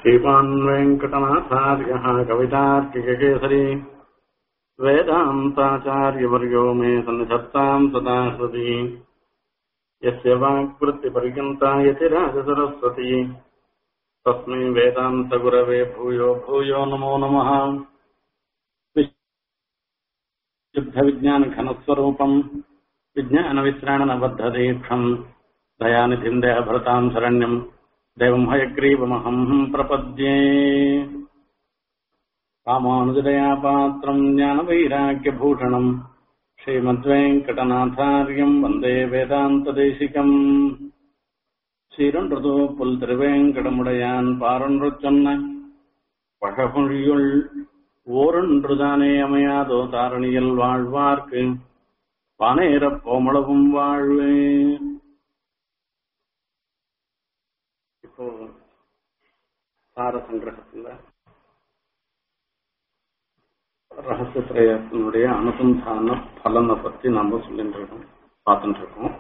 श्रीमान् वेङ्कटनाथार्यः कवितार्किककेसरी वेदान्ताचार्यवर्यो मे सन्निधत्ताम् सदा हृदि यस्य वाक्वृत्तिपर्यन्ता यतिराजसरस्वती तस्मै वेदान्तगुरवे भूयो भूयो नमो नमः शुद्धविज्ञानघनस्वरूपम् विज्ञानविश्राणनबद्धदीक्षम् दयानिधिम् देहभरताम् शरण्यम् देवम् हयग्रीवमहम् प्रपद्ये रामानुजदयापात्रम् ज्ञानवैराग्यभूषणम् श्रीमद्वेङ्कटनाथार्यम् वन्दे वेदान्तदेशिकम् சீரொன்றது புல் திருவேங்கடமுடையான் பாரொன்று சொன்ன பழமொழியுள் ஓரொன்றுதானே அமையாதோ தாரணியில் வாழ்வார்க்கு பானேரப் போமளவும் வாழ்வே இப்போ சார சங்கிரகத்துல ரகசியத்திரயத்தினுடைய அனுசந்தான பலனை பத்தி நாம சொல்லிட்டு இருக்கோம் பார்த்துட்டு இருக்கோம்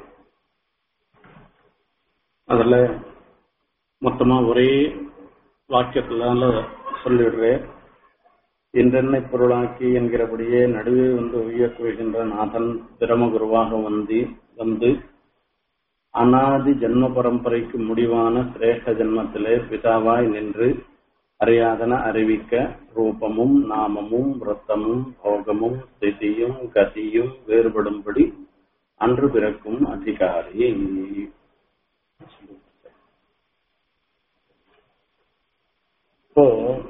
அதுல மொத்தமா ஒரே வாக்கியத்தினால சொல்லிடுறேன் இன்றென்னை பொருளாக்கி என்கிறபடியே நடுவே வந்து உயர்த்துகின்ற நாதன் பிரமகுருவாக வந்து வந்து அனாதி ஜென்ம பரம்பரைக்கு முடிவான சிரேஷ்ட ஜென்மத்திலே பிதாவாய் நின்று அறியாதன அறிவிக்க ரூபமும் நாமமும் விரத்தமும் போகமும் ஸ்திதியும் கதியும் வேறுபடும்படி அன்று பிறக்கும் அதிகாரி இப்போ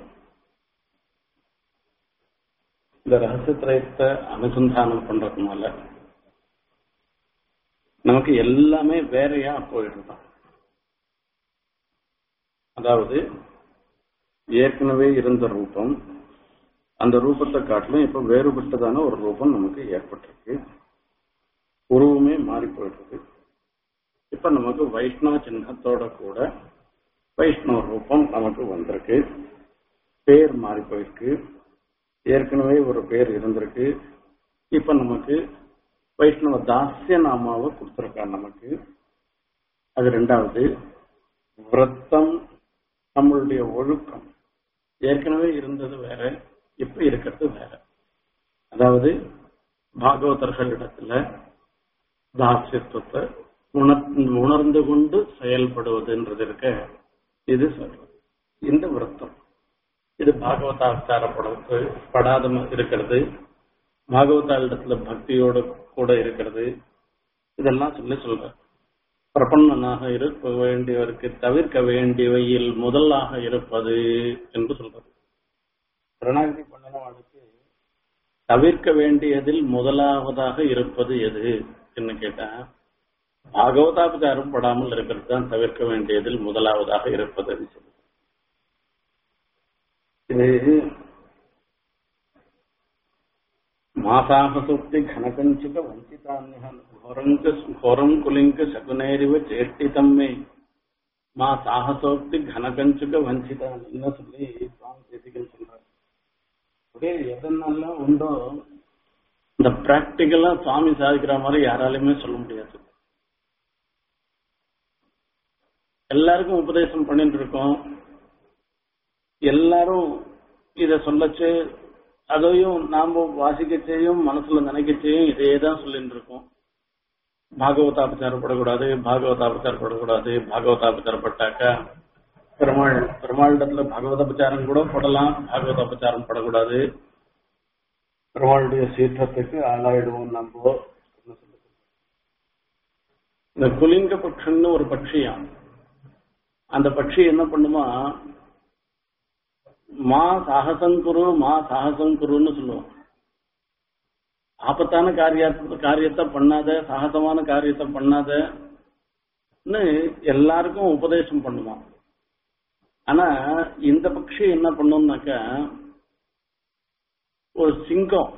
இந்த ரகசியத்திரயத்தை அனுசந்தானம் பண்றதுனால நமக்கு எல்லாமே வேறையா போயிடுதான் அதாவது ஏற்கனவே இருந்த ரூபம் அந்த ரூபத்தை காட்டிலும் இப்ப வேறுபட்டதான ஒரு ரூபம் நமக்கு ஏற்பட்டிருக்கு உருவமே மாறி போயிடுது இப்ப நமக்கு வைஷ்ணவ சின்னத்தோட கூட வைஷ்ணவ ரூபம் நமக்கு வந்திருக்கு பேர் மாறி போயிருக்கு ஏற்கனவே ஒரு பேர் இருந்திருக்கு இப்ப நமக்கு வைஷ்ணவ தாசிய நாமாவை கொடுத்திருக்கா நமக்கு அது ரெண்டாவது விரத்தம் நம்மளுடைய ஒழுக்கம் ஏற்கனவே இருந்தது வேற இப்ப இருக்கிறது வேற அதாவது பாகவதர்களிடத்துல தாசியத்துவத்தை உணர் உணர்ந்து கொண்டு செயல்படுவதுன்றது இருக்க இது சொல்றது இந்த விரத்தம் இது பாகவதாச்சாரப்படத்து படாத இருக்கிறது பாகவதாளிடத்துல பக்தியோட கூட இருக்கிறது இதெல்லாம் சொல்லி சொல்ற பிரபன்னனாக இருக்க வேண்டியவருக்கு தவிர்க்க வேண்டியவையில் முதலாக இருப்பது என்று சொல்றது பிரணாகதி பண்ணினவாளுக்கு தவிர்க்க வேண்டியதில் முதலாவதாக இருப்பது எது என்று கேட்டா பாகவதாபச்சாரம் படாமல் இருக்கிறது தான் தவிர்க்க வேண்டியதில் முதலாவதாக இருப்பது சொல்லு இது மாசாகசூக்தி கனகஞ்சிக வஞ்சிதான்ய ఘోరంక ఘోరం కులింక శకునేరివ చేష్టితమ్మే మా సాహసోక్தி கனகஞ்சுக வஞ்சிதான்னு சொல்லி சுவாமி பேசிக்கன்னு சொல்றாரு அப்படியே எதனால உண்டோ இந்த பிராக்டிக்கலா சுவாமி சாதிக்கிற மாதிரி யாராலையுமே சொல்ல முடியாது எல்லாருக்கும் உபதேசம் பண்ணிட்டு இருக்கோம் எல்லாரும் இத சொல்லச்சு அதையும் நாம வாசிக்கச்சேயும் மனசுல நினைக்கச்சேயும் இதே தான் சொல்லிட்டு இருக்கோம் பாகவதாபச்சாரப்படக்கூடாது பாகவதாபச்சாரப்படக்கூடாது பாகவதாபச்சாரப்பட்டாக்கா பெருமாள் பெருமாளிடத்துல பகவதாபச்சாரம் கூட படலாம் பாகவதாபச்சாரம் படக்கூடாது பெருமாளுடைய சீற்றத்துக்கு ஆளாயிடுவோம் நம்ம இந்த குலிங்க பட்சம்னு ஒரு பட்சியா அந்த பட்சி என்ன பண்ணுமா மா சாகசங்குரு மா சாகசங்குருன்னு சொல்லுவோம் ஆபத்தான காரிய காரியத்தை பண்ணாத சாகசமான காரியத்தை பண்ணாத எல்லாருக்கும் உபதேசம் பண்ணுவான் ஆனா இந்த பட்சி என்ன பண்ணும்னாக்க ஒரு சிங்கம்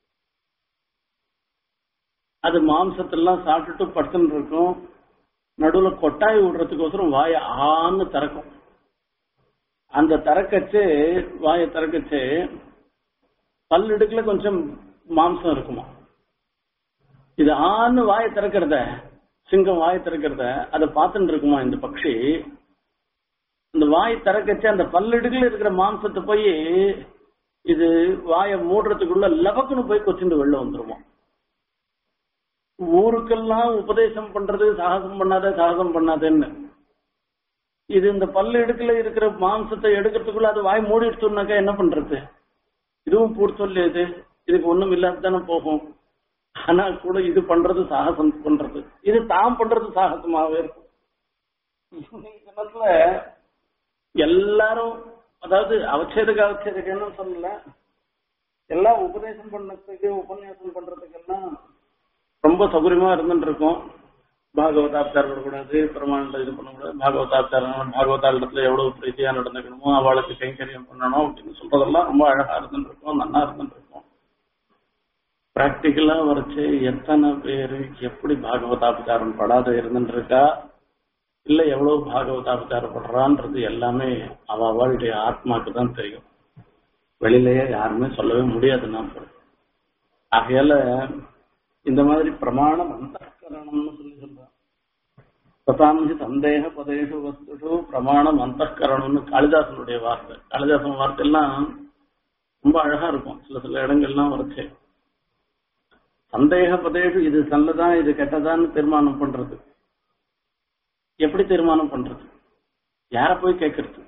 அது மாம்சத்தெல்லாம் சாப்பிட்டுட்டு படுத்துன்னு இருக்கும் நடுவுல கொட்டாய் விடுறதுக்கோசரம் வாய ஆன்னு திறக்கும் அந்த திறக்கச்சு வாயை திறக்கச்சு பல்லிடுக்குல கொஞ்சம் மாம்சம் இருக்குமா இது ஆன்னு வாயை திறக்கிறத சிங்கம் வாயை திறக்கிறத அதை பார்த்துட்டு இருக்குமா இந்த பட்சி இந்த வாய் திறக்கச்சு அந்த பல்லடுக்குல இருக்கிற மாம்சத்தை போய் இது வாயை மூடுறதுக்குள்ள லபக்குன்னு போய் கொச்சிண்டு வெளில வந்துருமா ஊருக்கெல்லாம் உபதேசம் பண்றது சாகசம் பண்ணாத சாகசம் பண்ணாதேன்னு இது இந்த பல்லு இடுக்குல இருக்கிற மாம்சத்தை எடுக்கிறதுக்குள்ள அது வாய் மூடி எடுத்தோம்னாக்கா என்ன பண்றது இதுவும் பூர் சொல்லு இது இதுக்கு ஒண்ணும் இல்லாத தானே போகும் ஆனா கூட இது பண்றது சாகசம் பண்றது இது தான் பண்றது சாகசமாவே இருக்கும் இன்னைக்கு தினத்துல எல்லாரும் அதாவது அவச்சேதுக்கு அவச்சேதுக்குன்னு சொல்லல எல்லாம் உபதேசம் பண்ணதுக்கு உபன்யாசம் பண்றதுக்கெல்லாம் ரொம்ப சௌகரியமா இருந்துட்டு இருக்கும் பாகவதாப்தார் விடக்கூடாது பிரமாணம் இது பண்ணக்கூடாது பாகவதாப்தார் பாகவதாரிடத்துல எவ்வளவு பிரீத்தியா நடந்துக்கணுமோ அவளுக்கு கைங்கரியம் பண்ணணும் அப்படின்னு சொல்றதெல்லாம் ரொம்ப அழகா இருந்துட்டு இருக்கும் நல்லா இருந்துட்டு இருக்கும் பிராக்டிக்கலா வரைச்சு எத்தனை பேரு எப்படி பாகவதாபச்சாரம் படாத இருந்துட்டு இருக்கா இல்ல எவ்வளவு பாகவதாபச்சாரம் படுறான்றது எல்லாமே அவ அவளுடைய ஆத்மாக்கு தான் தெரியும் வெளியிலேயே யாருமே சொல்லவே முடியாது நாம ஆகையால இந்த மாதிரி பிரமாணம் அந்தகரணம்னு சொல்லி சொல்றான் ததாம்ஹி சந்தேக பதேஷு வஸ்துஷு பிரமாணம் அந்தகரணம்னு காளிதாசனுடைய வார்த்தை காளிதாசன் வார்த்தை எல்லாம் ரொம்ப அழகா இருக்கும் சில சில இடங்கள்லாம் வரைச்சு சந்தேக பதேஷு இது நல்லதான் இது கெட்டதான்னு தீர்மானம் பண்றது எப்படி தீர்மானம் பண்றது யார போய் கேட்கறது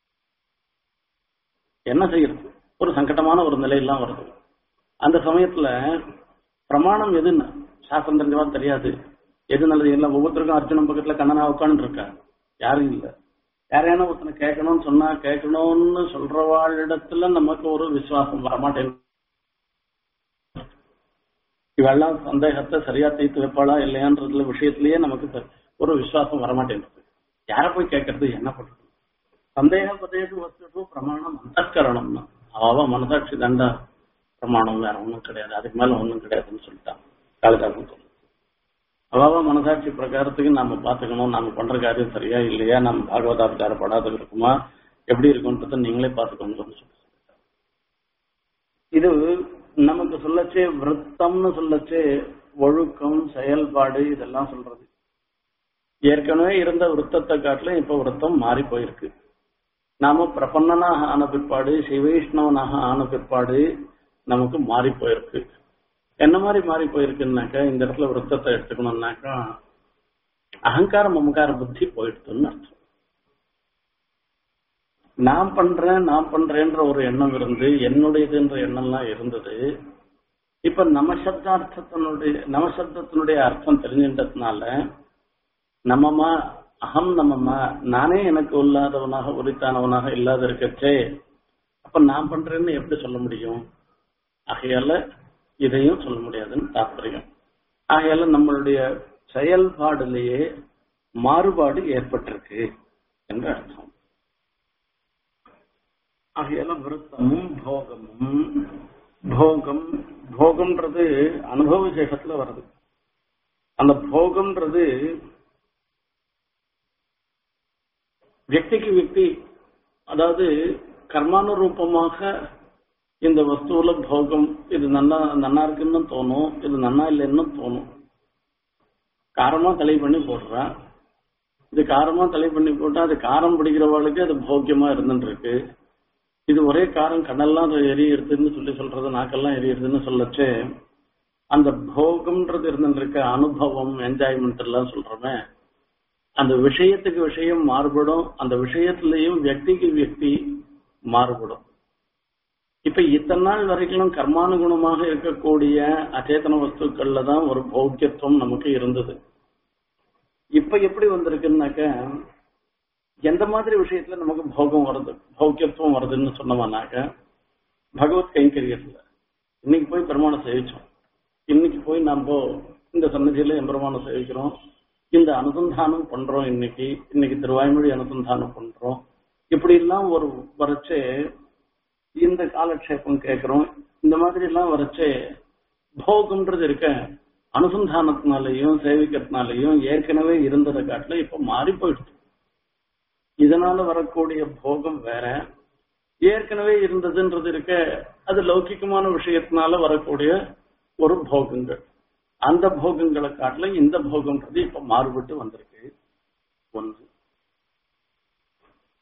என்ன செய்யறது ஒரு சங்கடமான ஒரு நிலையெல்லாம் வருது அந்த சமயத்துல பிரமாணம் எதுன்னு சாஸ்திரம் தெரிஞ்சவா தெரியாது எது நல்லது இல்லை ஒவ்வொருத்தருக்கும் அர்ஜுனன் பக்கத்துல கண்ணனா உட்காந்து இருக்கா யாரும் இல்ல யாரையான ஒருத்தனை கேட்கணும்னு சொன்னா கேட்கணும்னு சொல்றவாளிடத்துல நமக்கு ஒரு விசுவாசம் வரமாட்டேங்குது இவெல்லாம் சந்தேகத்தை சரியா தீர்த்து வைப்பாளா இல்லையான்றதுல விஷயத்திலேயே நமக்கு ஒரு விசுவாசம் வரமாட்டேங்குது யார போய் கேட்கறது என்ன பண்றது சந்தேகம் பதேது வஸ்து பிரமாணம் அந்தக்கரணம்னா அவ மனசாட்சி தண்டா பிரமாணம் வேற ஒண்ணும் கிடையாது அதுக்கு மேல ஒண்ணும் கிடையாதுன்னு சொல்லிட்டான் காளிதாசன் சொல்லு அவாவ மனசாட்சி பிரகாரத்துக்கு நாம பாத்துக்கணும் நாம பண்ற காரியம் சரியா இல்லையா நம்ம பாகவதாபச்சார படாத இருக்குமா எப்படி இருக்கும்ன்றத நீங்களே பாத்துக்கோங்கன்னு சொல்லி இது நமக்கு சொல்லச்சே விருத்தம்னு சொல்லச்சே ஒழுக்கம் செயல்பாடு இதெல்லாம் சொல்றது ஏற்கனவே இருந்த விருத்தத்தை காட்டிலும் இப்ப விருத்தம் மாறி போயிருக்கு நாம பிரபன்னனாக ஆன பிற்பாடு சிவைஷ்ணவனாக ஆன பிற்பாடு நமக்கு மாறி போயிருக்கு என்ன மாதிரி மாறி போயிருக்குன்னாக்கா இந்த இடத்துல விருத்தத்தை எடுத்துக்கணும்னாக்கா அகங்காரம் மமக்கார புத்தி போயிடுதுன்னு அர்த்தம் நான் பண்றேன் நான் பண்றேன்ற ஒரு எண்ணம் இருந்து என்னுடையதுன்ற எண்ணம்லாம் இருந்தது இப்ப நமசப்தார்த்தத்தினுடைய நமசப்தத்தினுடைய அர்த்தம் தெரிஞ்சின்றதுனால நம்மமா அகம் நம்மமா நானே எனக்கு இல்லாதவனாக உரித்தானவனாக இல்லாத இருக்கச்சே அப்ப நான் பண்றேன்னு எப்படி சொல்ல முடியும் ஆகையால இதையும் சொல்ல முடியாதுன்னு தாற்பயம் ஆகையால நம்மளுடைய செயல்பாடுலேயே மாறுபாடு ஏற்பட்டிருக்கு என்று அர்த்தம் ஆகையால விருத்தமும் போகமும் போகம் போகம்ன்றது அனுபவ விசேஷத்துல வருது அந்த போகம்ன்றது வியக்திக்கு வியக்தி அதாவது கர்மானுரூபமாக இந்த வஸ்துவில போகம் இது நன்னா நன்னா இருக்குன்னு தோணும் இது நன்னா இல்லைன்னு தோணும் காரமா தலை பண்ணி போடுறா இது காரமா தலை பண்ணி போட்டா அது காரம் பிடிக்கிறவாளுக்கு அது போக்கியமா இருந்துட்டு இருக்கு இது ஒரே காரம் கடல்லாம் எரியுதுன்னு சொல்லி சொல்றது நாக்கெல்லாம் எரியுதுன்னு சொல்லச்சு அந்த போகம்ன்றது இருந்துட்டு இருக்க அனுபவம் என்ஜாய்மெண்ட் எல்லாம் சொல்றோமே அந்த விஷயத்துக்கு விஷயம் மாறுபடும் அந்த விஷயத்திலையும் வியக்திக்கு வியக்தி மாறுபடும் இப்ப இத்தனை நாள் வரைக்கும் கர்மானுகுணமாக இருக்கக்கூடிய அச்சேதன வஸ்துக்கள்ல தான் ஒரு பௌக்கியத்துவம் நமக்கு இருந்தது இப்ப எப்படி வந்திருக்குன்னாக்க எந்த மாதிரி விஷயத்துல நமக்கு போகம் வருது பௌக்கியத்துவம் வருதுன்னு சொன்னோம்னாக்க பகவத் கைங்கரியத்துல இன்னைக்கு போய் பெருமானம் சேவிச்சோம் இன்னைக்கு போய் நம்ம இந்த சன்னதியில எம்பெருமானம் சேவிக்கிறோம் இந்த அனுசந்தானம் பண்றோம் இன்னைக்கு இன்னைக்கு திருவாய்மொழி அனுசந்தானம் பண்றோம் இப்படி எல்லாம் ஒரு வரைச்சு இந்த காலக்ஷேபம் கேட்கிறோம் இந்த மாதிரி எல்லாம் வரைச்சு போகம்ன்றது இருக்க அனுசந்தானத்தினாலையும் சேவிக்கிறதுனாலையும் ஏற்கனவே இருந்ததை காட்டில இப்ப மாறி போயிடுச்சு இதனால வரக்கூடிய போகம் வேற ஏற்கனவே இருந்ததுன்றது இருக்க அது லௌகிக்கமான விஷயத்தினால வரக்கூடிய ஒரு போகங்கள் அந்த போகங்களை காட்டில இந்த போகம்ன்றது இப்ப மாறுபட்டு வந்திருக்கு ஒன்று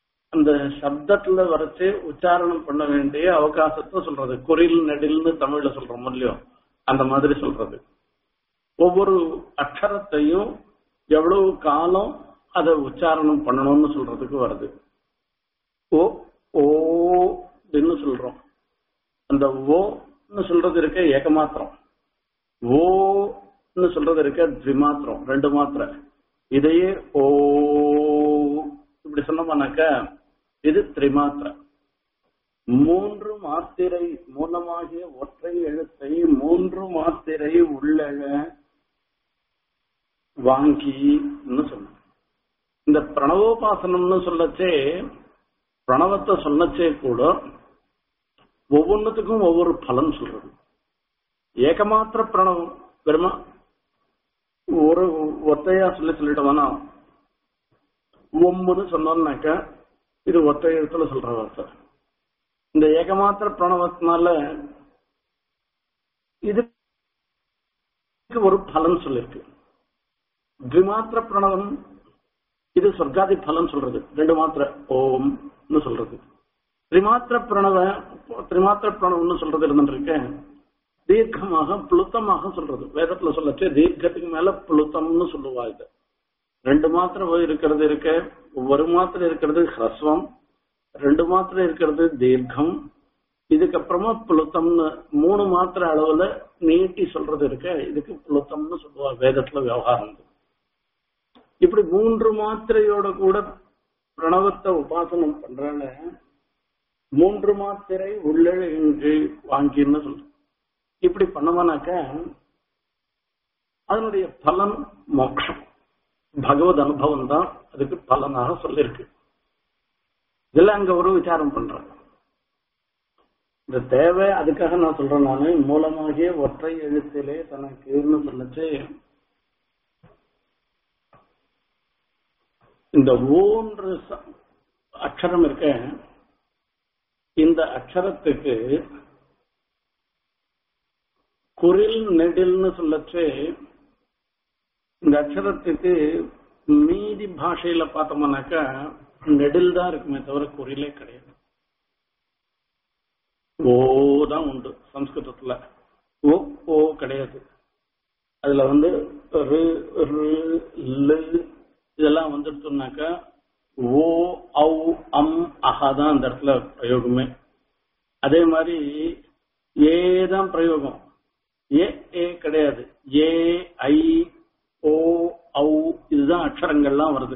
அந்த சப்தத்துல வரைச்சு உச்சாரணம் பண்ண வேண்டிய அவகாசத்தை சொல்றது குறில் நெடில்னு தமிழ்ல சொல்றோம் இல்லையோ அந்த மாதிரி சொல்றது ஒவ்வொரு அக்ஷரத்தையும் எவ்வளவு காலம் அதை உச்சாரணம் பண்ணணும்னு சொல்றதுக்கு வருது ஓ ஓ அப்படின்னு சொல்றோம் அந்த ஓன்னு சொல்றது இருக்க ஏகமாத்திரம் ஓன்னு சொல்றது இருக்க த்விமாத்திரம் ரெண்டு மாத்திரை இதையே ஓ இப்படி சொன்னோம்னாக்க இது திரிமாத்திரை மூன்று மாத்திரை மூலமாகிய ஒற்றை எழுத்தை மூன்று மாத்திரை உள்ளழ வாங்கின்னு சொன்னோம் இந்த பிரணவோபாசனம்னு சொல்லச்சே பிரணவத்தை சொல்லச்சே கூட ஒவ்வொன்றுத்துக்கும் ஒவ்வொரு பலன் சொல்றது ஏகமாத்திர பிரணவம் பெருமா ஒரு ஒத்தையா சொல்லி சொல்லிட்டோம்னா ஒம்புன்னு சொன்னோம்னாக்க இது ஒற்றை எழுத்துல சொல்ற வார்த்தை இந்த ஏகமாத்திர பிரணவத்தினால இதுக்கு ஒரு பலன் சொல்லிருக்கு திமாத்திர பிரணவம் இது சொர்க்காதி பலன் சொல்றது ரெண்டு மாத்திர ஓம்னு சொல்றது திரிமாத்திர பிரணவ திரிமாத்திர பிரணவம்னு சொல்றது இருந்துருக்க தீர்க்கமாக புளுத்தமாக சொல்றது வேதத்துல சொல்லச்சு தீர்க்கத்துக்கு மேல புளுத்தம்னு சொல்லுவா இது ரெண்டு மாத்திரை இருக்கிறது இருக்க ஒரு மாத்திரை இருக்கிறது ஹ்ரஸ்வம் ரெண்டு மாத்திரை இருக்கிறது தீர்க்கம் இதுக்கப்புறமா புளுத்தம்னு மூணு மாத்திரை அளவுல நீட்டி சொல்றது இருக்க இதுக்கு புளுத்தம்னு சொல்லுவா வேதத்துல விவகாரம் இப்படி மூன்று மாத்திரையோட கூட பிரணவத்தை உபாசனம் பண்றாங்க மூன்று மாத்திரை உள்ளழ இங்கு வாங்கின்னு சொல்ற இப்படி பண்ணோம்னாக்க அதனுடைய பலன் மோட்சம் பகவத் அனுபவம் தான் அதுக்கு பலனாக சொல்லிருக்கு இதுல அங்க ஒரு விசாரம் பண்றாங்க இந்த தேவை அதுக்காக நான் சொல்றேன் நானு மூலமாகிய ஒற்றை எழுத்திலே தனக்குன்னு சொல்லச்சு இந்த ஓன்ற அக்ஷரம் இருக்க இந்த அக்ஷரத்துக்கு குரில் நெடில்னு சொல்லச்சு இந்த அக்ஷரத்துக்கு மீதி பாஷையில பார்த்தோம்னாக்கா நெடில் தான் இருக்குமே தவிர குறிலே கிடையாது ஓ தான் உண்டு சம்ஸ்கிருதத்துல ஓ ஓ கிடையாது அதுல வந்து ரு ரு லு இதெல்லாம் வந்துடுச்சுனாக்கா ஓ ஔ அம் அஹா தான் அந்த இடத்துல பிரயோகமே அதே மாதிரி ஏ தான் பிரயோகம் ஏ ஏ கிடையாது ஏ ஐ ஓ ஔ இதுதான் அக்ஷரங்கள்லாம் வருது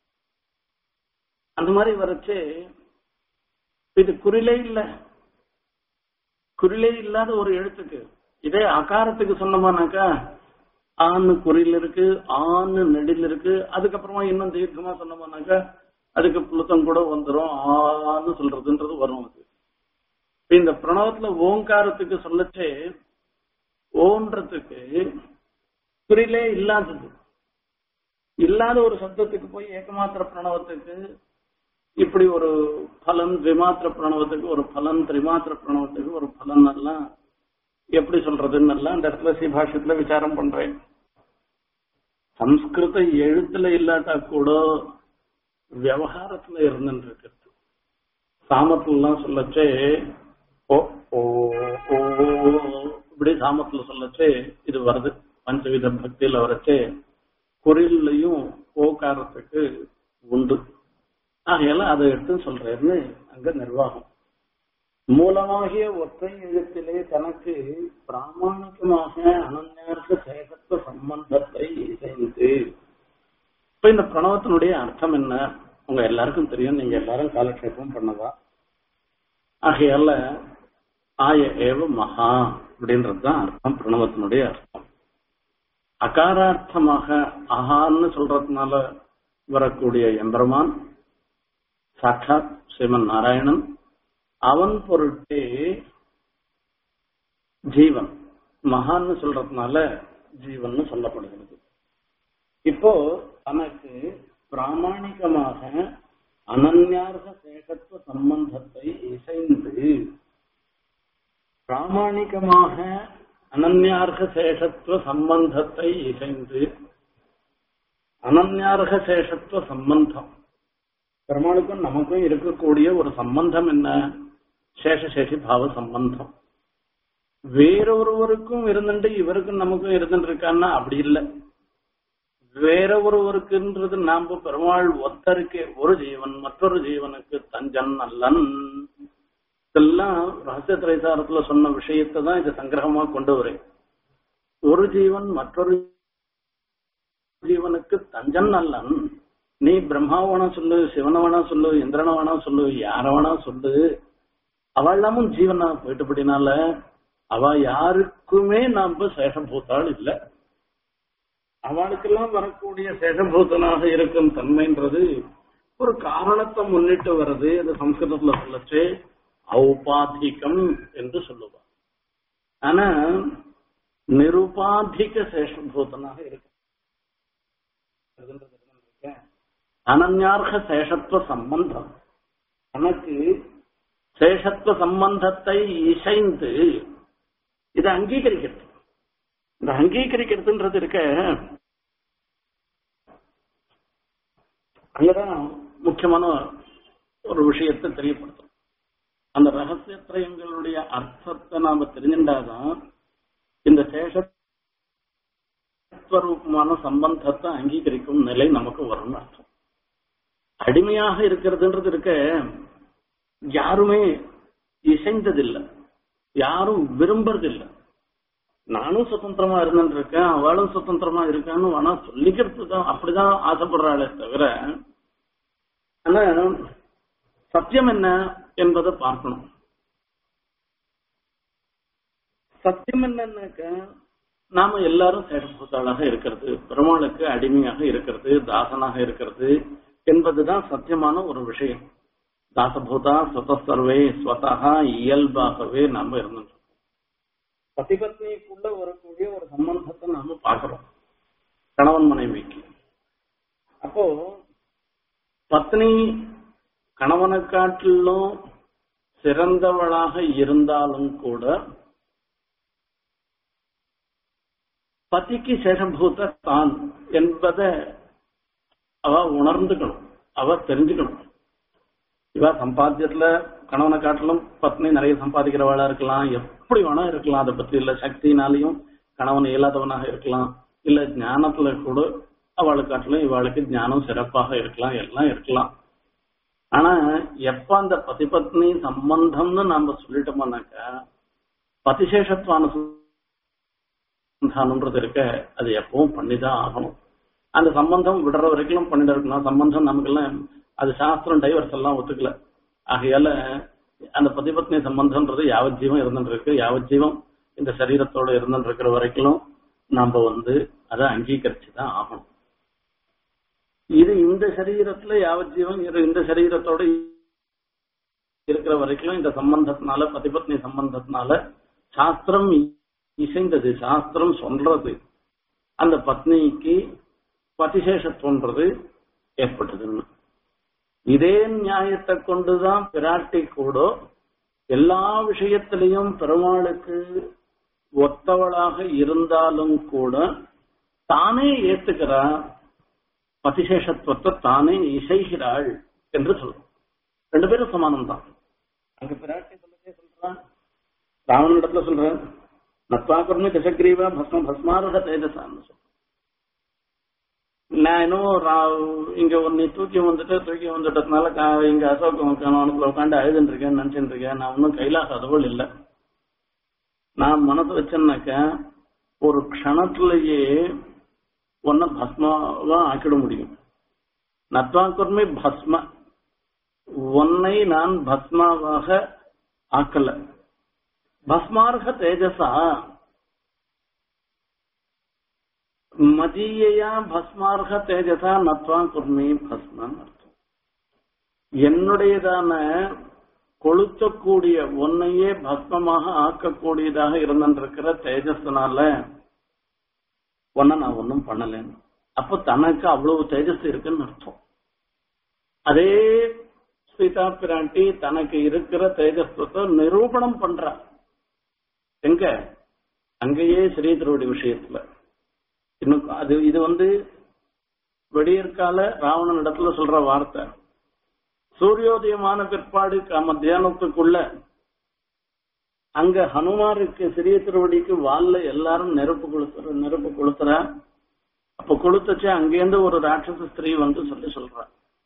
அந்த மாதிரி வரைச்சு இது குறிலே இல்ல குறிலே இல்லாத ஒரு எழுத்துக்கு இதே அகாரத்துக்கு சொன்னோமானாக்கா ஆன்னு குறில் இருக்கு ஆன்னு நெடில் இருக்கு அதுக்கப்புறமா இன்னும் தீர்க்கமா சொன்னோம்னாக்கா அதுக்கு புளுத்தம் கூட வந்துடும் ஆன்னு சொல்றதுன்றது வரும் அது இந்த பிரணவத்துல ஓங்காரத்துக்கு சொல்லச்சே ஓன்றதுக்கு குறிலே இல்லாதது இல்லாத ஒரு சப்தத்துக்கு போய் ஏகமாத்திர பிரணவத்துக்கு இப்படி ஒரு பலன் திமாத்திர பிரணவத்துக்கு ஒரு பலன் திரிமாத்திர பிரணவத்துக்கு ஒரு பலன் எல்லாம் எப்படி சொல்றதுன்னு எல்லாம் அந்த இடத்துல சிபாஷத்துல விசாரம் பண்றேன் சம்ஸ்கிருத எழுத்துல இல்லாட்டா கூட விவகாரத்துல இருந்துட்டு இருக்கிறது சாமத்துலாம் சொல்லச்சே ஓ ஓ ஓ இப்படி சாமத்துல சொல்லச்சே இது வருது பஞ்சவித பக்தியில வரச்சே குறில்லையும் ஓகாரத்துக்கு உண்டு ஆகையால அதை எடுத்து சொல்றேன்னு அங்க நிர்வாகம் மூலமாகிய ஒற்றை எழுத்திலே தனக்கு பிராமணிகமாக அனன்யார்த்த சேகத்துவ சம்பந்தத்தை இசைந்து இப்ப இந்த பிரணவத்தினுடைய அர்த்தம் என்ன உங்க எல்லாருக்கும் தெரியும் நீங்க எல்லாரும் காலக்ஷேபம் பண்ணதா ஆகையால ஆய ஏவ மகா அப்படின்றது தான் அர்த்தம் பிரணவத்தினுடைய அர்த்தம் அகாரார்த்தமாக அகான்னு சொல்றதுனால வரக்கூடிய எம்பெருமான் சாட்சாத் ஸ்ரீமன் நாராயணன் அவன் பொருட்டே ஜீவன் மகான்னு சொல்றதுனால ஜீவன் சொல்லப்படுகிறது இப்போ தனக்கு பிராமணிகமாக அனன்யார்க சேகத்துவ சம்பந்தத்தை இசைந்து பிராமணிகமாக அனன்யார்க சேஷத்துவ சம்பந்தத்தை இசைந்து அனன்யார்க சேஷத்துவ சம்பந்தம் பெருமாளுக்கும் நமக்கும் இருக்கக்கூடிய ஒரு சம்பந்தம் என்ன சேஷசேஷி பாவ சம்பந்தம் வேறொருவருக்கும் இருந்துட்டு இவருக்கும் நமக்கும் இருந்துட்டு இருக்கான்னா அப்படி இல்லை வேற ஒருவருக்குன்றது நாம பெருமாள் ஒத்தருக்கே ஒரு ஜீவன் மற்றொரு ஜீவனுக்கு தஞ்சன் அல்லன் இதெல்லாம் ரகசிய திரைசாரத்துல சொன்ன விஷயத்தை தான் இது சங்கிரகமா கொண்டு வரேன் ஒரு ஜீவன் மற்றொரு ஜீவனுக்கு தஞ்சன் அல்லன் நீ பிரம்மாவனா சொல்லு சிவனவனா சொல்லு இந்திரனவனா சொல்லு யாரவனா சொல்லு அவ எல்லாமும் ஜீவனா போயிட்டுபடினால அவ யாருக்குமே நாம சேஷபூத்தாள் இல்லை அவளுக்கெல்லாம் வரக்கூடிய சேஷபூதனாக இருக்கும் தன்மைன்றது ஒரு காரணத்தை முன்னிட்டு வருது அது சம்ஸ்கிருதத்துல சொல்லச்சு ஔபாதிகம் என்று சொல்லுவார் ஆனா நிருபாதிக சேஷபூதனாக இருக்கு அனன்யார்க சேஷத்துவ சம்பந்தம் தனக்கு சேஷத்துவ சம்பந்தத்தை இசைந்து இதை அங்கீகரிக்கிறது இந்த அங்கீகரிக்கிறதுன்றது இருக்க அங்கதான் முக்கியமான ஒரு விஷயத்தை தெரியப்படுத்தும் அந்த ரகசியத்திரயங்களுடைய அர்த்தத்தை நாம தெரிஞ்சின்றாதான் இந்த சேஷஸ்வரூபமான சம்பந்தத்தை அங்கீகரிக்கும் நிலை நமக்கு வரும்னு அர்த்தம் அடிமையாக இருக்கிறதுன்றது இருக்க யாருமே இசைந்ததில்லை யாரும் விரும்புறதில்லை நானும் சுதந்திரமா இருந்துட்டு இருக்கேன் அவளும் சுதந்திரமா இருக்கான்னு வேணா சொல்லிக்கிறது தான் அப்படிதான் ஆசைப்படுறாளே தவிர ஆனா சத்தியம் என்ன என்பதை பார்க்கணும் சத்தியம் என்னன்னாக்க நாம எல்லாரும் சேடப்பூத்தாளாக இருக்கிறது பெருமாளுக்கு அடிமையாக இருக்கிறது தாசனாக இருக்கிறது என்பதுதான் சத்தியமான ஒரு விஷயம் தாசபூதா சுதசர்வே ஸ்வதா இயல்பாகவே நாம இருந்துட்டு பதிபத்னிக்குள்ள வரக்கூடிய ஒரு சம்பந்தத்தை நாம பாக்குறோம் கணவன் மனைவிக்கு அப்போ பத்னி கணவனை காட்டிலும் சிறந்தவளாக இருந்தாலும் கூட பத்திக்கு சேஷபூத தான் என்பதை அவ உணர்ந்துக்கணும் அவ தெரிஞ்சுக்கணும் இவ சம்பாத்தியத்துல கணவனை காட்டிலும் பத்னி நிறைய சம்பாதிக்கிறவளா இருக்கலாம் எப்படி வேணா இருக்கலாம் அதை பத்தி இல்ல சக்தினாலையும் கணவன் இயலாதவனாக இருக்கலாம் இல்ல ஞானத்துல கூட அவளுக்கு காட்டிலும் இவளுக்கு ஞானம் சிறப்பாக இருக்கலாம் எல்லாம் இருக்கலாம் ஆனா எப்ப அந்த பதிபத்னி சம்பந்தம்னு நாம சொல்லிட்டோம்னாக்கா பதிசேஷத்துவான சந்தானம்ன்றது இருக்க அது எப்பவும் பண்ணிதான் ஆகணும் அந்த சம்பந்தம் விடுற வரைக்கும் பண்ணிட்டு இருக்கலாம் சம்பந்தம் நமக்கெல்லாம் அது சாஸ்திரம் டைவர்ஸ் எல்லாம் ஒத்துக்கல ஆகையால அந்த பதிபத்னி சம்பந்தம்ன்றது யாவத் ஜீவம் இருந்துட்டு இருக்கு யாவத் ஜீவம் இந்த சரீரத்தோட இருந்துட்டு இருக்கிற வரைக்கும் நாம வந்து அதை அங்கீகரிச்சு தான் ஆகணும் இது இந்த சரீரத்துல யாவத் ஜீவம் இரு- இந்த சரீரத்தோட இருக்கிற வரைக்கும் இந்த சம்பந்தத்தினால பதிபத்னி சம்பந்தத்தினால சாஸ்திரம் இசைந்தது சாஸ்திரம் சொல்றது அந்த பத்னிக்கு பதிசேஷத்துவன்றது ஏற்பட்டதுன்னு இதே நியாயத்தை கொண்டுதான் பிராட்டி கூட எல்லா விஷயத்திலையும் பெருமாளுக்கு ஒத்தவளாக இருந்தாலும் கூட தானே ஏத்துக்கிறா பதிசேஷத்துவத்தை தானே இசைகிறாள் என்று சொல்றோம் ரெண்டு பேரும் சமானம் தான் அங்க பிராட்டி சொல்லவே சொல்றான் ராவனிடத்துல சொல்றேன் நத்வாகர்மி தசக்ரீவா பஸ்ம பஸ்மாரக தேஜசான்னு சொல்றேன் நான் இன்னும் ரா- இங்க ஒன்னு தூக்கி வந்துட்டு தூக்கி வந்துட்டதுனால கா- இங்க அசோக் கணவனுக்குள்ள உட்காந்து அழுதுன்னு இருக்கேன் நினைச்சுட்டு இருக்கேன் நான் ஒன்னும் கைலாச அதுவள் இல்லை நான் மனசு வச்சேன்னாக்க ஒரு க்ஷணத்திலேயே ஒன்ன பஸ்மாவா ஆக்கிட முடியும் நத்வாக்குர்மி பஸ்ம உன்னை நான் பஸ்மாவாக ஆக்கல பஸ்மார்க தேஜசா மதீயா பஸ்மார்க தேஜசா நத்வா குர்மி பஸ்மன் அர்த்தம் என்னுடையதான கொளுத்தக்கூடிய உன்னையே பஸ்மமாக ஆக்கக்கூடியதாக இருந்திருக்கிற தேஜஸ்னால உன்னை நான் ஒன்றும் பண்ணலேன்னு அப்போ தனக்கு அவ்வளவு தேஜஸ் இருக்குன்னு அர்த்தம் அதே சீதா பிராட்டி தனக்கு இருக்கிற தேஜஸ்வத்தை நிரூபணம் பண்றா எங்க அங்கேயே ஸ்ரீதரோட விஷயத்துல இன்னும் அது இது வந்து வெடியற்கால ராவணன் இடத்துல சொல்ற வார்த்தை சூரியோதயமான பிற்பாடு க- மத்தியானத்துக்குள்ள அங்க ஹனுமாருக்கு சிறிய திருவடிக்கு வால்ல எல்லாரும் நெருப்பு கொளுத்துற நெருப்பு கொளுத்துறா அப்ப கொளுத்துச்சு அங்கேருந்து ஒரு ராட்சச ஸ்திரீ வந்து சொல்லி சொல்றா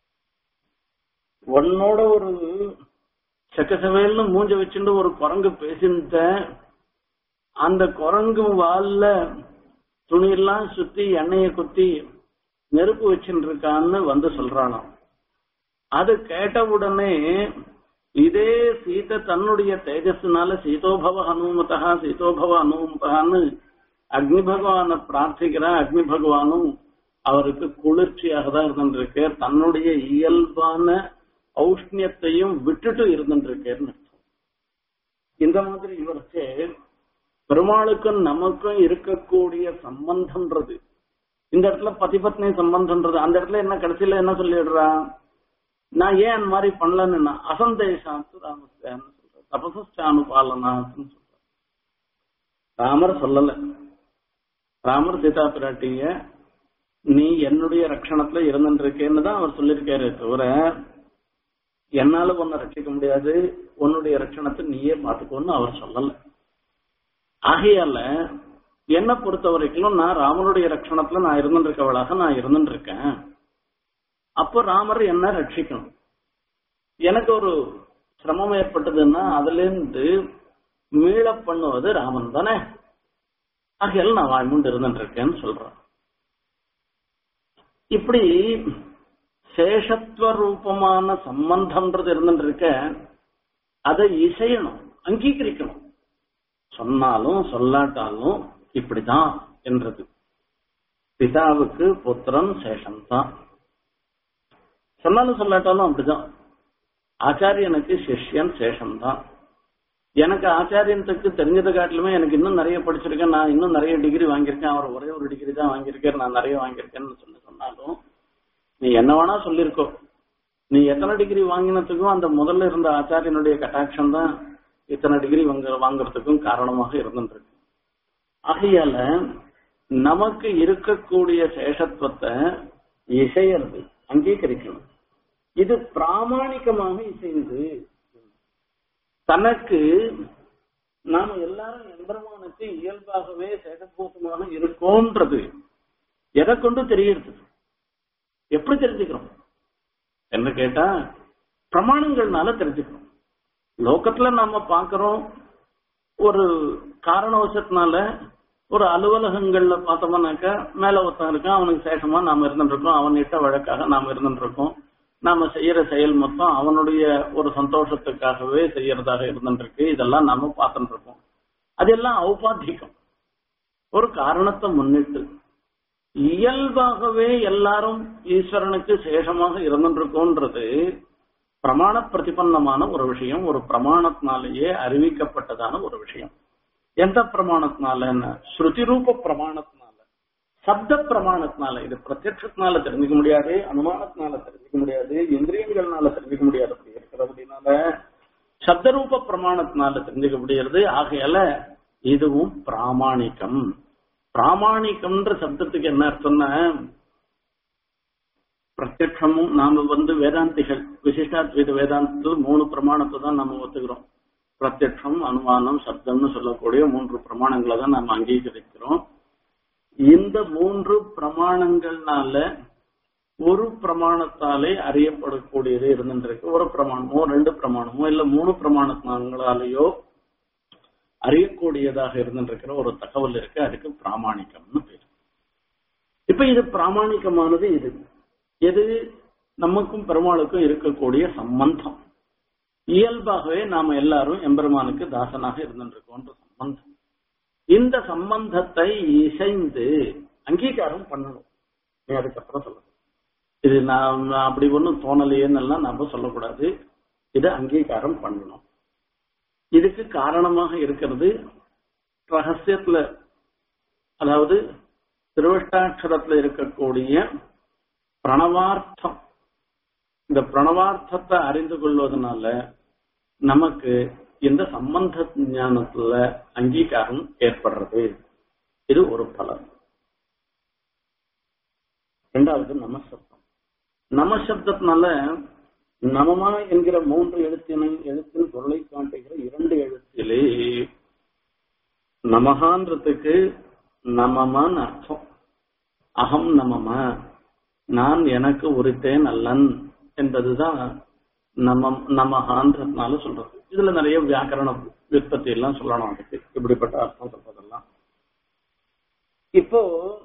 உன்னோட ஒரு செக்கசவேல்னு மூஞ்ச வச்சுட்டு ஒரு குரங்கு பேசிட்ட அந்த குரங்கு வால்ல துணியெல்லாம் சுத்தி எண்ணெய குத்தி நெருப்பு வச்சுட்டு இருக்கான்னு வந்து சொல்றானாம் அது கேட்ட உடனே இதே சீதை தன்னுடைய தேஜஸ்னால சீதோபவ ஹனுமதா சீதோபவ ஹனுமதான்னு அக்னி பகவான பிரார்த்திக்கிறா அக்னி பகவானும் அவருக்கு குளிர்ச்சியாக தான் இருந்துருக்கு தன்னுடைய இயல்பான ஔஷ்ணியத்தையும் விட்டுட்டு இருந்துருக்கேன்னு அர்த்தம். இந்த மாதிரி இவருக்கு பெருமாளுக்கும் நமக்கும் இருக்கக்கூடிய சம்பந்தம்ன்றது இந்த இடத்துல பதிபத்னி சம்பந்தம்ன்றது அந்த இடத்துல என்ன கடைசியில என்ன சொல்லிடுறா நான் ஏன் அந்த மாதிரி பண்ணலன்னு அசந்தேஷாத்து ராமஸ்தான்னு சொல்றேன் தபசானுபாலனான்னு சொல்றேன் ராமர் சொல்லல ராமர் சீதா பிராட்டிய நீ என்னுடைய ரட்சணத்துல இருந்துருக்கேன்னு தான் அவர் சொல்லியிருக்காரு தவிர என்னால உன்னை ரட்சிக்க முடியாது உன்னுடைய ரட்சணத்தை நீயே பார்த்துக்கோன்னு அவர் சொல்லல ஆகையால என்னை பொறுத்த வரைக்கும் நான் ராமனுடைய ரட்சணத்துல நான் இருந்துருக்கவளாக நான் இருந்துருக்கேன் அப்போ ராமர் என்ன ரட்சிக்கணும் எனக்கு ஒரு சிரமம் ஏற்பட்டதுன்னா அதுல இருந்து மீள பண்ணுவது ராமன் தானே ஆகையால நான் வாய்மூண்டு இருந்துருக்கேன்னு சொல்றேன் இப்படி சேஷத்துவ ரூபமான சம்பந்தம்ன்றது இருந்துட்டு இருக்க அதை இசையணும் அங்கீகரிக்கணும் சொன்னாலும் சொல்லாட்டாலும் இப்படிதான் என்றது பிதாவுக்கு புத்திரன் சேஷம்தான் சொன்னாலும் சொல்லாட்டாலும் அப்படிதான் ஆச்சாரியனுக்கு சிஷ்யன் சேஷம்தான் எனக்கு ஆச்சாரியனுக்கு தெரிஞ்சதை காட்டிலுமே எனக்கு இன்னும் நிறைய படிச்சிருக்கேன் நான் இன்னும் நிறைய டிகிரி வாங்கியிருக்கேன் அவர் ஒரே ஒரு டிகிரி தான் வாங்கியிருக்கேன் நான் நிறைய வாங்கியிருக்கேன்னு சொல்லி சொன்னாலும் நீ என்ன வேணா சொல்லியிருக்கோ நீ எத்தனை டிகிரி வாங்கினதுக்கும் அந்த முதல்ல இருந்த ஆச்சாரியனுடைய கட்டாட்சம் தான் இத்தனை டிகிரி வாங்க வாங்குறதுக்கும் காரணமாக இருந்துருக்கு ஆகையால நமக்கு இருக்கக்கூடிய சேஷத்துவத்தை இசையறது அங்கீகரிக்கணும் இது பிராமணிகமாக இசைந்து தனக்கு நாம எல்லாரும் எம்பெருமானுக்கு இயல்பாகவே சேகபூசமாக இருக்கோன்றது எதை கொண்டு தெரிகிறது எப்படி தெரிஞ்சுக்கிறோம் என்ன கேட்டா பிரமாணங்கள்னால தெரிஞ்சுக்கிறோம் லோகத்துல நாம பாக்குறோம் ஒரு காரணவசத்தினால ஒரு அலுவலகங்கள்ல பார்த்தோம்னாக்கா மேல ஒருத்தன் இருக்கான் அவனுக்கு சேஷமா நாம இருந்துட்டு இருக்கோம் அவன் இட்ட வழக்காக நாம இருந்துட்டு இருக்கோம் நாம செய்யற செயல் மொத்தம் அவனுடைய ஒரு சந்தோஷத்துக்காகவே செய்யறதாக இருந்துட்டு இருக்கு இதெல்லாம் நாம பார்த்துட்டு இருக்கோம் அதெல்லாம் ஔபாத்திகம் ஒரு காரணத்தை முன்னிட்டு இயல்பாகவே எல்லாரும் ஈஸ்வரனுக்கு சேஷமாக இருந்துருக்கோன்றது பிரமாண பிரதிபன்னமான ஒரு விஷயம் ஒரு பிரமாணத்தினாலேயே அறிவிக்கப்பட்டதான ஒரு விஷயம் எந்த பிரமாணத்தினாலன்னு ஸ்ருதி ரூப பிரமாணத்தினால சப்த பிரமாணத்தினால இது பிரத்யட்சத்தினால தெரிஞ்சுக்க முடியாது அனுமானத்தினால தெரிஞ்சுக்க முடியாது இந்திரியங்கள்னால தெரிஞ்சுக்க முடியாது அப்படி இருக்கிறபடினால சப்தரூப பிரமாணத்தினால தெரிஞ்சுக்க முடியாது ஆகையால இதுவும் பிராமாணிகம் பிராமாணிகம்ன்ற சப்தத்துக்கு என்ன அர்த்தம்னா பிரத்யட்சமும் நாம வந்து வேதாந்திகள் விசிஷ்டாத்வைத வேதாந்தத்தில் மூணு பிரமாணத்தை தான் நம்ம ஒத்துக்கிறோம் பிரத்யட்சம் அனுமானம் சப்தம்னு சொல்லக்கூடிய மூன்று பிரமாணங்களை தான் நம்ம அங்கீகரிக்கிறோம் இந்த மூன்று பிரமாணங்கள்னால ஒரு பிரமாணத்தாலே அறியப்படக்கூடியது இருந்துருக்கு ஒரு பிரமாணமோ ரெண்டு பிரமாணமோ இல்ல மூணு பிரமாணங்களாலேயோ அறியக்கூடியதாக இருந்துருக்கிற ஒரு தகவல் இருக்கு அதுக்கு பிராமாணிக்கம்னு பேரு இப்ப இது பிராமாணிகமானது இது எது நமக்கும் பெருமாளுக்கும் இருக்கக்கூடிய சம்பந்தம் இயல்பாகவே நாம எல்லாரும் எம்பெருமானுக்கு தாசனாக இருந்துருக்கோன்ற சம்பந்தம் இந்த சம்பந்தத்தை இசைந்து அங்கீகாரம் பண்ணணும் நீ அதுக்கப்புறம் சொல்லணும் இது நான் நான் அப்படி ஒன்றும் தோணலையேன்னு எல்லாம் நாம சொல்லக்கூடாது இதை அங்கீகாரம் பண்ணணும் இதுக்கு காரணமாக இருக்கிறது ரகசியத்துல அதாவது திருவஷ்டாட்சரத்துல இருக்கக்கூடிய பிரணவார்த்தம் இந்த பிரணவார்த்தத்தை அறிந்து கொள்வதனால நமக்கு இந்த சம்பந்த ஞானத்துல அங்கீகாரம் ஏற்படுறது இது ஒரு பலன் ரெண்டாவது நமசப்தம் நமசப்தத்தினால நமமா என்கிற மூன்று எழுத்தினை எழுத்தின் பொருளை காட்டுகிற இரண்டு எழுத்திலே நமகான்றதுக்கு நமமான்னு அர்த்தம் அகம் நமம நான் எனக்கு உரித்தேன் அல்லன் என்பதுதான் நமம் நமகான்றதுனால சொல்றது இதுல நிறைய வியாக்கரண விற்பத்தி எல்லாம் சொல்லணும் அதுக்கு இப்படிப்பட்ட அர்த்தம் சொல்றதெல்லாம் இப்போ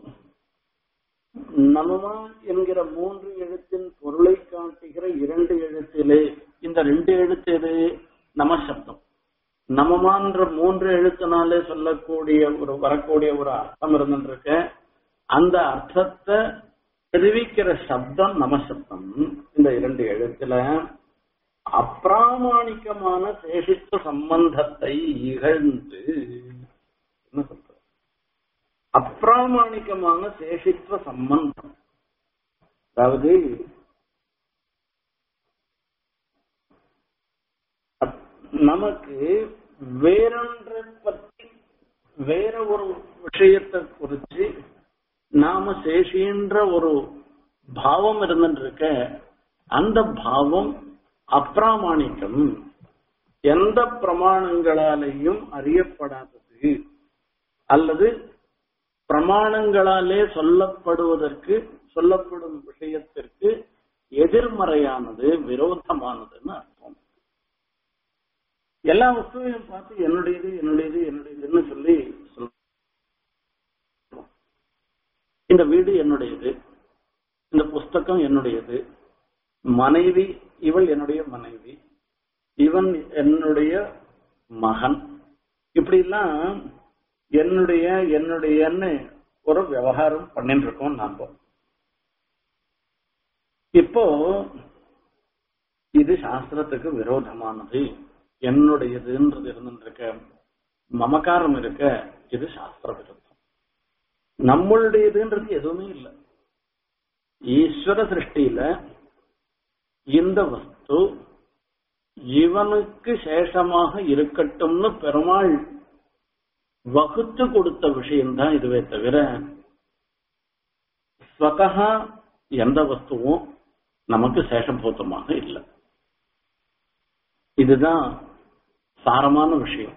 நமமா என்கிற மூன்று எழுத்தின் பொருளை காட்டுகிற இரண்டு எழுத்திலே இந்த ரெண்டு எழுத்து எது நம சப்தம் நமமான்ற மூன்று எழுத்தினாலே சொல்லக்கூடிய ஒரு வரக்கூடிய ஒரு அர்த்தம் இருந்துருக்க அந்த அர்த்தத்தை தெரிவிக்கிற சப்தம் நமசப்தம் இந்த இரண்டு எழுத்துல அப்பிராமாணிக்கமான சேஷித்த சம்பந்தத்தை இகழ்ந்து என்ன சொல்ற அப்பிராமாணிக்கமான சேஷித்வ சம்பந்தம் அதாவது நமக்கு வேறொன்றை பற்றி வேற ஒரு விஷயத்தை குறிச்சு நாம சேஷின்ற ஒரு பாவம் இருந்துருக்க அந்த பாவம் அப்பிராமாணிக்கம் எந்த பிரமாணங்களாலேயும் அறியப்படாதது அல்லது பிரமாணங்களாலே சொல்லப்படுவதற்கு சொல்லப்படும் விஷயத்திற்கு எதிர்மறையானது விரோதமானதுன்னு அர்த்தம் எல்லா வஸ்துவையும் பார்த்து என்னுடையது என்னுடையது என்னுடையதுன்னு சொல்லி சொல்ல இந்த வீடு என்னுடையது இந்த புஸ்தகம் என்னுடையது மனைவி இவள் என்னுடைய மனைவி இவன் என்னுடைய மகன் இப்படி எல்லாம் என்னுடைய என்னுடையன்னு ஒரு விவகாரம் பண்ணிட்டு இருக்கோம் நாம இப்போ இது சாஸ்திரத்துக்கு விரோதமானது என்னுடையதுன்றது இருந்துருக்க மமக்காரம் இருக்க இது சாஸ்திர விரோதம் நம்மளுடையதுன்றது எதுவுமே இல்லை ஈஸ்வர சிருஷ்டியில இந்த வஸ்து இவனுக்கு சேஷமாக இருக்கட்டும்னு பெருமாள் வகுத்து கொடுத்த விஷயம்தான் இதுவே தவிர ஸ்வதகா எந்த வஸ்துவும் நமக்கு சேஷபூத்தமாக இல்லை இதுதான் சாரமான விஷயம்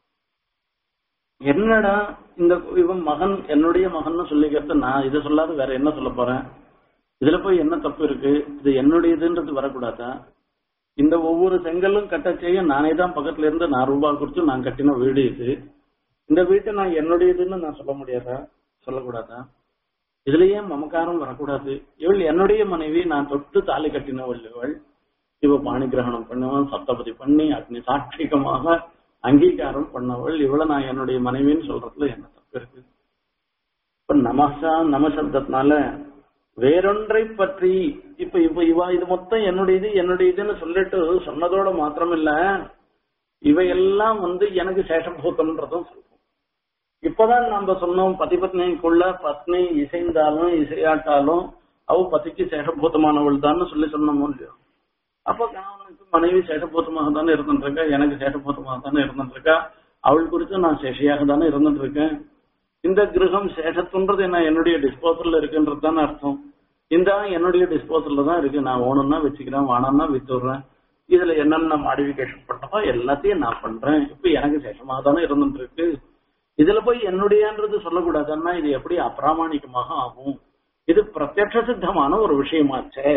என்னடா இந்த இவன் மகன் என்னுடைய மகன் சொல்லிக்கிறது நான் இதை சொல்லாத வேற என்ன சொல்ல போறேன் இதுல போய் என்ன தப்பு இருக்கு இது என்னுடையதுன்றது வரக்கூடாதா இந்த ஒவ்வொரு செங்கலும் கட்ட செய்ய நானே தான் பக்கத்துல இருந்து நான் ரூபாய் கொடுத்து நான் கட்டின வீடு இது இந்த வீட்டை நான் என்னுடையதுன்னு நான் சொல்ல முடியாதா சொல்லக்கூடாதா இதுலயே மமக்காரம் வரக்கூடாது இவள் என்னுடைய மனைவி நான் தொட்டு தாலி கட்டினவள் இவள் இவ பாணி கிரகணம் பண்ணவன் சப்தபதி பண்ணி அக்னி சாட்சிகமாக அங்கீகாரம் பண்ணவள் இவளை நான் என்னுடைய மனைவின்னு சொல்றதுல என்ன தப்பு இருக்கு இப்ப நமசா நம சப்தத்தினால வேறொன்றை பற்றி இப்ப இப்ப இவா இது மொத்தம் என்னுடையது என்னுடையதுன்னு சொல்லிட்டு சொன்னதோட மாத்திரமில்ல இவையெல்லாம் வந்து எனக்கு சேஷபூத்தம்ன்றதும் சொல்றோம் இப்பதான் நம்ம சொன்னோம் பதி பத்னிக்குள்ள பத்னி இசைந்தாலும் இசையாட்டாலும் அவ பதிக்கு சேஷபூத்தமானவள் தான் சொல்லி சொன்னோமோ இல்லையோ அப்ப கணவனுக்கு மனைவி சேஷபூத்தமாக தானே இருந்துருக்கா எனக்கு சேஷபூத்தமாக தானே இருந்துருக்கா அவள் குறித்து நான் சேஷியாக தானே இருந்துட்டு இருக்கேன் இந்த கிரகம் சேஷத்துன்றது என்ன என்னுடைய டிஸ்போசல்ல இருக்குன்றது தானே அர்த்தம் இந்த என்னுடைய டிஸ்போசல்ல தான் இருக்கு நான் ஓணும்னா வச்சுக்கிறேன் வானம்னா வித்துடுறேன் இதுல என்னென்ன மாடிஃபிகேஷன் பண்ணமோ எல்லாத்தையும் நான் பண்றேன் இப்ப எனக்கு சேஷமாக தானே இருந்துட்டு இருக்கு இதுல போய் என்னுடையன்றது சொல்லக்கூடாதுன்னா இது எப்படி அப்பிராமாணிகமாக ஆகும் இது பிரத்யட்ச சித்தமான ஒரு விஷயமாச்சே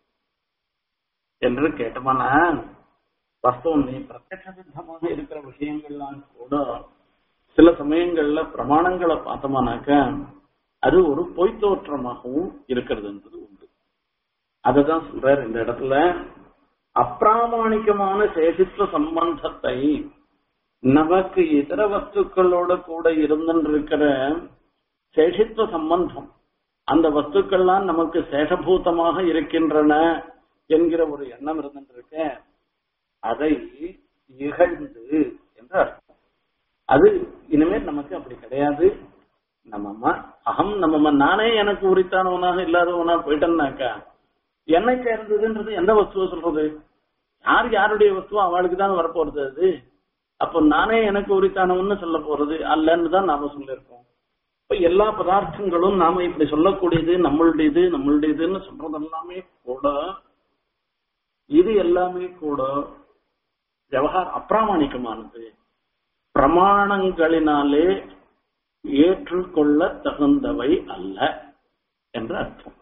என்று கேட்டோம்னா வாஸ்தவம் நீ பிரத்யட்ச சித்தமாக இருக்கிற விஷயங்கள்லாம் கூட சில சமயங்கள்ல பிரமாணங்களை பார்த்தோம்னாக்க அது ஒரு பொய்த்தோற்றமாகவும் இருக்கிறதுன்றது உண்டு அததான் சொல்றாரு இந்த இடத்துல அப்பிராமாணிகமான சேஷித்துவ சம்பந்தத்தை நமக்கு இதர வஸ்துக்களோட கூட இருந்திருக்கிற சேஷித்துவ சம்பந்தம் அந்த வஸ்துக்கள்லாம் நமக்கு சேஷபூதமாக இருக்கின்றன என்கிற ஒரு எண்ணம் இருந்திருக்க அதை இகழ்ந்து என்று அர்த்தம் அது இனிமேல் நமக்கு அப்படி கிடையாது நம்ம அகம் நம்ம நானே எனக்கு உரித்தானவனாக இல்லாதவனா போயிட்டேன்னாக்கா என்னை சேர்ந்ததுன்றது எந்த வஸ்துவ சொல்றது யார் யாருடைய வஸ்துவோ அவளுக்கு தான் வரப்போறது அது அப்போ நானே எனக்கு உரித்தானவன்னு சொல்ல போறது அல்லன்னு தான் நாம சொல்லியிருக்கோம் இப்ப எல்லா பதார்த்தங்களும் நாம இப்படி சொல்லக்கூடியது நம்மளுடையது நம்மளுடையதுன்னு சொல்றது எல்லாமே கூட இது எல்லாமே கூட விவகார அப்பிராமணிகமானது பிரமாணங்களினாலே ஏற்றுக்கொள்ள தகுந்தவை அல்ல என்று அர்த்தம்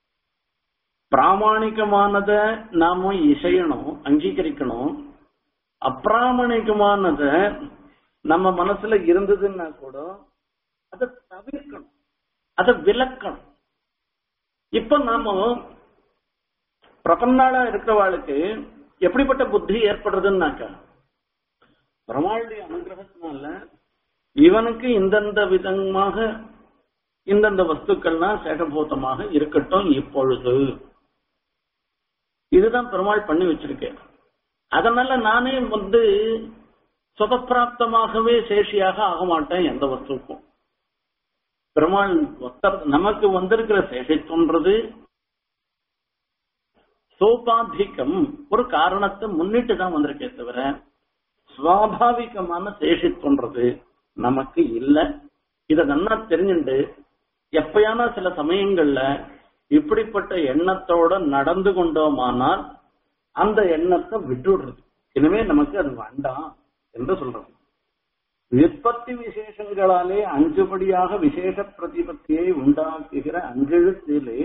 பிராமணிகமானத நாம இசையணும் அங்கீகரிக்கணும் அப்பிராமணிகமானத நம்ம மனசுல இருந்ததுன்னா கூட அதை தவிர்க்கணும் அதை விலக்கணும் இப்ப நாம பிரபன்னாளா இருக்கிறவாளுக்கு எப்படிப்பட்ட புத்தி ஏற்படுறதுன்னாக்கா பெருமாளுடைய அனுகிரகத்தினால இவனுக்கு இந்தந்த விதமாக இந்தந்த வஸ்துக்கள்லாம் சேகபூதமாக இருக்கட்டும் இப்பொழுது இதுதான் பெருமாள் பண்ணி வச்சிருக்கேன் அதனால நானே வந்து சுதப்பிராப்தமாகவே சேஷியாக ஆக மாட்டேன் எந்த வஸ்துக்கும் பெருமாள் ஒத்தர் நமக்கு வந்திருக்கிற சேஷித்துன்றது சோபாதிக்கம் ஒரு காரணத்தை முன்னிட்டு தான் வந்திருக்கே தவிர சுவாபாவிகமான சேஷித்துன்றது நமக்கு இல்ல இத நல்லா தெரிஞ்சுண்டு எப்பயான சில சமயங்கள்ல இப்படிப்பட்ட எண்ணத்தோட நடந்து கொண்டோமானால் அந்த எண்ணத்தை விட்டுடுறது இனிமே நமக்கு அது வேண்டாம் என்று சொல்றது விற்பத்தி விசேஷங்களாலே அஞ்சுபடியாக விசேஷ பிரதிபத்தியை உண்டாக்குகிற அஞ்செழுத்திலே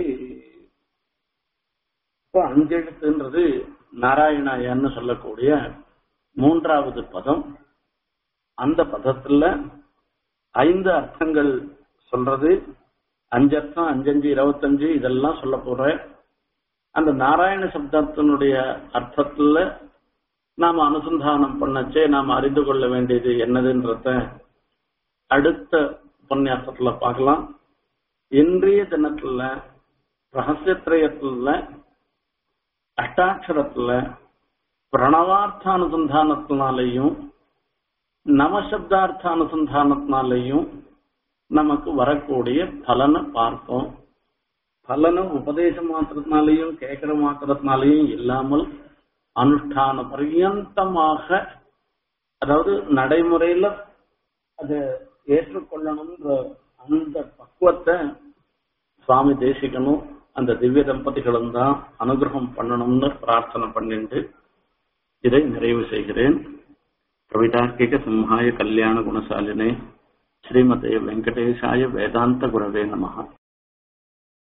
இப்போ அஞ்செழுத்துன்றது நாராயணாயன்னு சொல்லக்கூடிய மூன்றாவது பதம் அந்த பதத்துல ஐந்து அர்த்தங்கள் சொல்றது அஞ்சு அர்த்தம் அஞ்சஞ்சு இருபத்தஞ்சு இதெல்லாம் சொல்ல போறேன் அந்த நாராயண சப்தத்தினுடைய அர்த்தத்துல நாம் அனுசந்தானம் பண்ணச்சே நாம் அறிந்து கொள்ள வேண்டியது என்னதுன்றத அடுத்த உபன்யாசத்துல பார்க்கலாம் இன்றைய தினத்துல ரகசியத்திரயத்துல அஷ்டாட்சரத்துல பிரணவார்த்த அனுசந்தானத்தினாலையும் நவசப்தார்த்த அனுசந்தானத்தினாலையும் நமக்கு வரக்கூடிய பலனை பார்த்தோம் பலனை உபதேச மாத்திரத்தினாலையும் கேட்கிற மாத்திரத்தினாலையும் இல்லாமல் அனுஷ்டான பர்யந்தமாக அதாவது நடைமுறையில அதை ஏற்றுக்கொள்ளணும்ன்ற அந்த பக்குவத்தை சுவாமி தேசிகனும் அந்த திவ்ய தம்பதிகளும் தான் அனுகிரகம் பண்ணணும்னு பிரார்த்தனை பண்ணிட்டு இதை நிறைவு செய்கிறேன் கவிதார்க்கிக சிம்ஹாய கல்யாண குணசாலினே ஸ்ரீமதே வெங்கடேஷாய வேதாந்த குரவே நமஹா